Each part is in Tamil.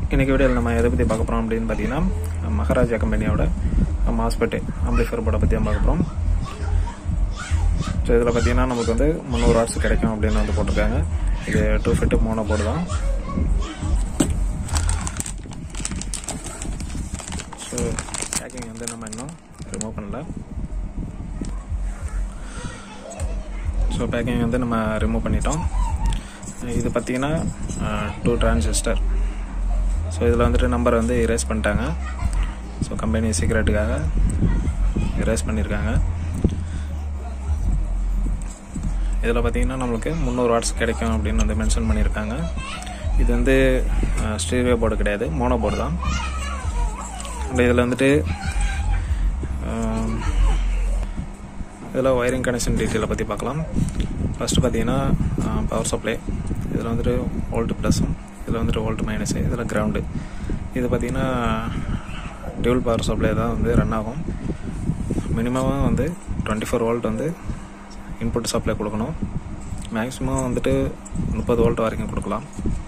இன்றைக்கி வீடியோவில் நம்ம எதை பற்றி பார்க்க போகிறோம் அப்படின்னு பார்த்தீங்கன்னா மகாராஜா கம்பெனியோட மாஸ்பெட் ஆம்பிளிஃபர் போர்டை பற்றி தான் பார்க்க போகிறோம் ஸோ இதில் பார்த்தீங்கன்னா நமக்கு வந்து முந்நூறு வாட்ஸ் கிடைக்கும் அப்படின்னு வந்து போட்டிருக்காங்க இது டூ ஃபிட்டு மோனோ போர்டு தான் ஸோ பேக்கிங் வந்து நம்ம இன்னும் ரிமூவ் பண்ணல ஸோ பேக்கிங் வந்து நம்ம ரிமூவ் பண்ணிட்டோம் இது பார்த்தீங்கன்னா டூ டிரான்சிஸ்டர் ஸோ இதில் வந்துட்டு நம்பர் வந்து இரேஸ் பண்ணிட்டாங்க ஸோ கம்பெனி சீக்ரெட்டுக்காக இரேஸ் பண்ணியிருக்காங்க இதில் பார்த்தீங்கன்னா நம்மளுக்கு முந்நூறு வாட்ஸ் கிடைக்கும் அப்படின்னு வந்து மென்ஷன் பண்ணியிருக்காங்க இது வந்து ஸ்டீரியோ போர்டு கிடையாது மோனோ போர்டு தான் அண்ட் இதில் வந்துட்டு இதில் ஒயரிங் கனெக்ஷன் டீட்டெயிலை பற்றி பார்க்கலாம் ஃபஸ்ட்டு பார்த்தீங்கன்னா பவர் சப்ளை இதில் வந்துட்டு வோல்ட் ப்ளஸும் இதில் வந்துட்டு வோல்ட் மைனஸு இதில் கிரவுண்டு இது பார்த்தீங்கன்னா டியூல் பவர் சப்ளை தான் வந்து ரன் ஆகும் மினிமமாக வந்து டுவெண்ட்டி ஃபோர் வோல்ட் வந்து இன்புட் சப்ளை கொடுக்கணும் மேக்ஸிமம் வந்துட்டு முப்பது வோல்ட் வரைக்கும் கொடுக்கலாம்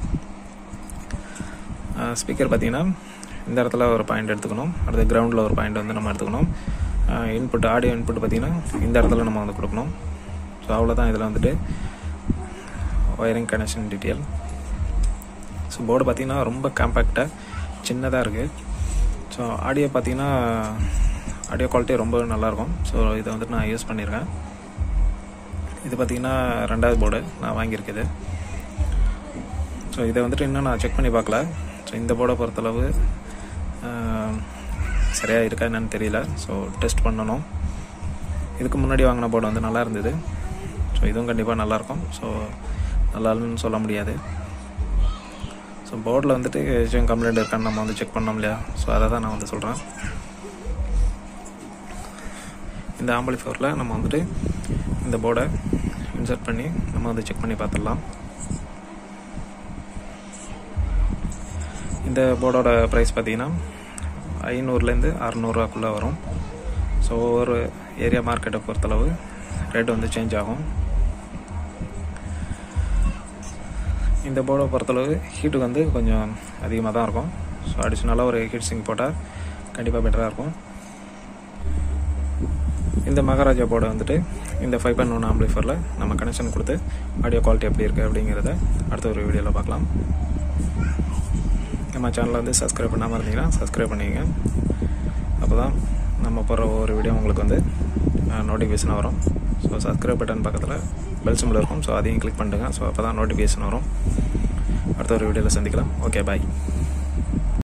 ஸ்பீக்கர் பார்த்தீங்கன்னா இந்த இடத்துல ஒரு பாயிண்ட் எடுத்துக்கணும் அடுத்து கிரவுண்டில் ஒரு பாயிண்ட் வந்து நம்ம எடுத்துக்கணும் இன்புட் ஆடியோ இன்புட் பார்த்தீங்கன்னா இந்த இடத்துல நம்ம வந்து கொடுக்கணும் ஸோ அவ்வளோதான் இதில் வந்துட்டு wiring connection detail so board பார்த்திங்கன்னா ரொம்ப காம்பேக்டாக சின்னதாக இருக்குது ஸோ ஆடியோ பார்த்திங்கன்னா ஆடியோ குவாலிட்டி ரொம்ப நல்லாயிருக்கும் ஸோ இதை வந்துட்டு நான் யூஸ் பண்ணியிருக்கேன் இது பார்த்திங்கன்னா ரெண்டாவது போர்டு நான் வாங்கியிருக்குது ஸோ இதை வந்துட்டு இன்னும் நான் செக் பண்ணி பார்க்கல ஸோ இந்த போர்டை பொறுத்தளவு சரியாக இருக்கா என்னன்னு தெரியல ஸோ டெஸ்ட் பண்ணணும் இதுக்கு முன்னாடி வாங்கின போர்டு வந்து நல்லா இருந்தது ஸோ இதுவும் கண்டிப்பாக நல்லாயிருக்கும் ஸோ நல்லான்னு சொல்ல முடியாது ஸோ போர்டில் வந்துட்டு ஏதாச்சும் கம்ப்ளைண்ட் இருக்கான்னு நம்ம வந்து செக் பண்ணோம் இல்லையா ஸோ அதை தான் நான் வந்து சொல்கிறேன் இந்த ஆம்பளிஃபோரில் நம்ம வந்துட்டு இந்த போர்டை இன்சர்ட் பண்ணி நம்ம வந்து செக் பண்ணி பார்த்துடலாம் இந்த போர்டோட ப்ரைஸ் பார்த்தீங்கன்னா ஐநூறுலேருந்து அறநூறுவாக்குள்ளே வரும் ஸோ ஒவ்வொரு ஏரியா மார்க்கெட்டை பொறுத்தளவு ரேட் வந்து சேஞ்ச் ஆகும் இந்த போர்டை பொறுத்தளவு ஹீட்டு வந்து கொஞ்சம் அதிகமாக தான் இருக்கும் ஸோ அடிஷ்னலாக ஒரு ஹீட் சிங் போட்டால் கண்டிப்பாக பெட்டராக இருக்கும் இந்த மகாராஜா போர்டை வந்துட்டு இந்த ஃபைவ் பாயிண்ட் ஒன் ஆம்பிளிஃபரில் நம்ம கனெக்ஷன் கொடுத்து ஆடியோ குவாலிட்டி எப்படி இருக்குது அப்படிங்கிறத அடுத்த ஒரு வீடியோவில் பார்க்கலாம் நம்ம சேனலை வந்து சப்ஸ்கிரைப் பண்ணாமல் இருந்தீங்கன்னா சப்ஸ்கிரைப் பண்ணிக்கங்க அப்போ தான் நம்ம போகிற ஒவ்வொரு வீடியோ உங்களுக்கு வந்து நோட்டிஃபிகேஷன் வரும் ஸோ சப்ஸ்கிரைப் பட்டன் பக்கத்தில் பெல் சிம்பிள் இருக்கும் ஸோ அதையும் கிளிக் பண்ணுங்க ஸோ அப்போ தான் நோட்டிஃபிகேஷன் வரும் அடுத்த ஒரு வீடியோவில் சந்திக்கலாம் ஓகே பாய்